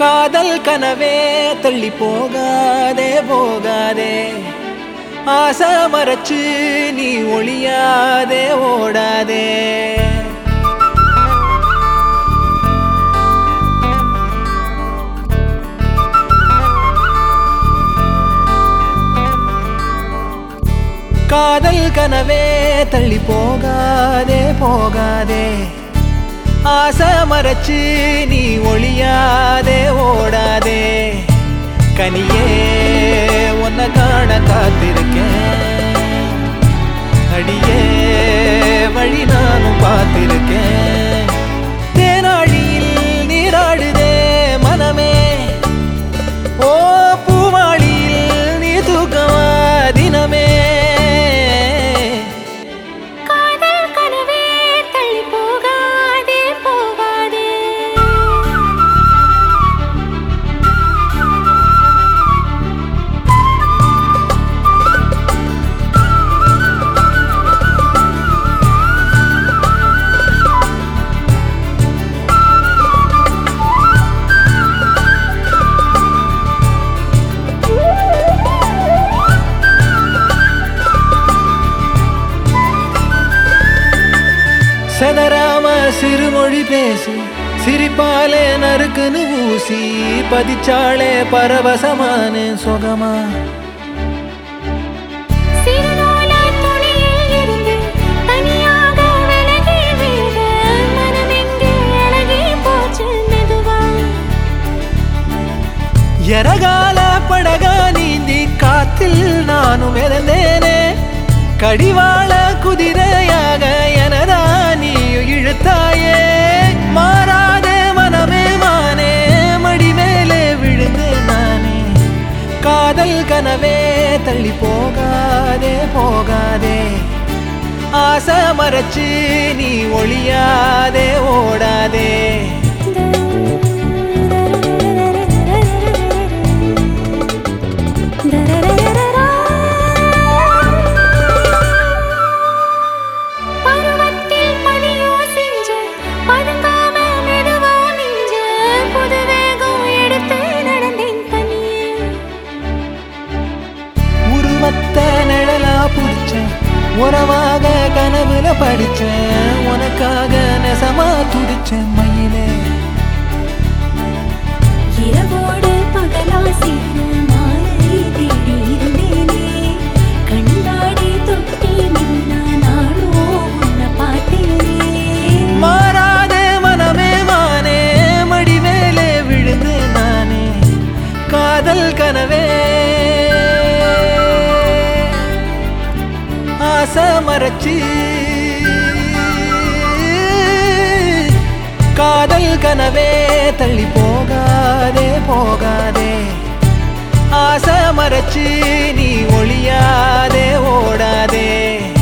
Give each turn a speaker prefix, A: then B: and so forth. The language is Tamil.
A: காதல் கனவே தள்ளி போகாதே போகாதே ஆசை மறைச்சு நீ ஒளியாதே ஓடாதே காதல் கனவே தள்ளி போகாதே போகாதே ஆசை மறைச்சு நீ ஒளியாதே ஓடாதே கனியே உன்னை காண காத்திருக்கேன் அடியே வழி நானும் பார்த்திருக்கேன் தேனாழியில் நீராடுதே மனமே ஓ பூவாளியில் நீ தூக்கமா தினமே
B: காதல் கனவே தள்ளி போகாதே போகாதே
A: செதறாம சிறுமொழி பேசு சிரிப்பாலே நறுக்குன்னு ஊசி பதிச்சாளே பரவசமான சுகமா
B: சிறுநூலா துணியில் இருந்து தனியாக விலகி விட மனமெங்கே அழகி போச்சு மெதுவா
A: எரகால படகா நீந்தி காத்தில் நானும் இறந்தேனே கடிவாள குதிரையாக எனதா நீயும் இழுத்தாயே மாறாதே மனமே மானே மடி மேலே விழுந்தேன் நானே காதல் கனவே தள்ளி போகாதே போகாதே ஆசை மறைச்சு நீ ஒளியாதே ஓடாதே
B: பருவத்தில் பனியோ செஞ்ச பதுங்காம மெதுவா மிஞ்ச புது வேகம் எடுத்து நடந்தேன் தனியே
A: உருவத்த நிழலா புடிச்சேன் உறவாக கனவுல படிச்சேன் உனக்காக நெசமா துடிச்சேன் மயிலே
B: இரவோடு பகலா சேர மாலை தேடி இருந்தேனே கண்ணாடி தொட்டி நின்னா நானோ உன்னை பார்த்தேனே
A: மாறாதே மனமே மானே மடி மேலே விழுந்தேன் நானே காதல் கனவே ஆசை மறைச்சு காதல் கனவே தள்ளி போகாதே போகாதே ஆசை மறைச்சு நீ ஒளியாதே ஓடாதே